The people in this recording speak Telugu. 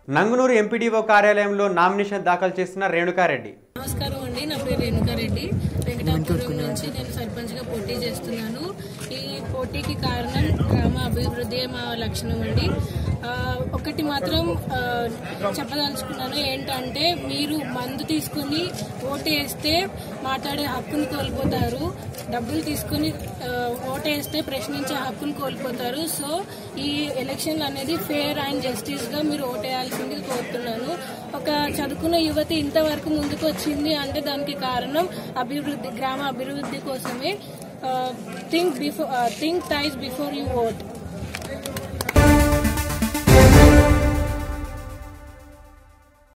నంగునూరు ఎంపీడీఓ కార్యాలయంలో నామినేషన్ దాఖలు చేసిన రేణుకారెడ్డి నమస్కారం అండి నా పేరు రేణుకారెడ్డి వెంకటాపురం నుంచి నేను సర్పంచ్గా పోటీ చేస్తున్నాను ఈ పోటీకి కారణం గ్రామ అభివృద్ధి మా లక్షణం అండి ఆ, ఒకటి మాత్రం ఆ, చెప్పదలుచుకున్నాను ఏంటంటే మీరు మందు తీసుకుని ఓటు వేస్తే మాట్లాడే హక్కును కోల్పోతారు డబ్బులు తీసుకుని ఆ, ఓటు వేస్తే ప్రశ్నించే హక్కును కోల్పోతారు సో ఈ ఎలక్షన్ అనేది ఫేర్ అండ్ జస్టిస్ గా మీరు ఓటేయాల్సింది కోరుతున్నాను ఒక చదువుకున్న యువతి ఇంతవరకు ముందుకు వచ్చింది అంటే దానికి కారణం అభివృద్ధి గ్రామ అభివృద్ధి కోసమే think before think twice before you vote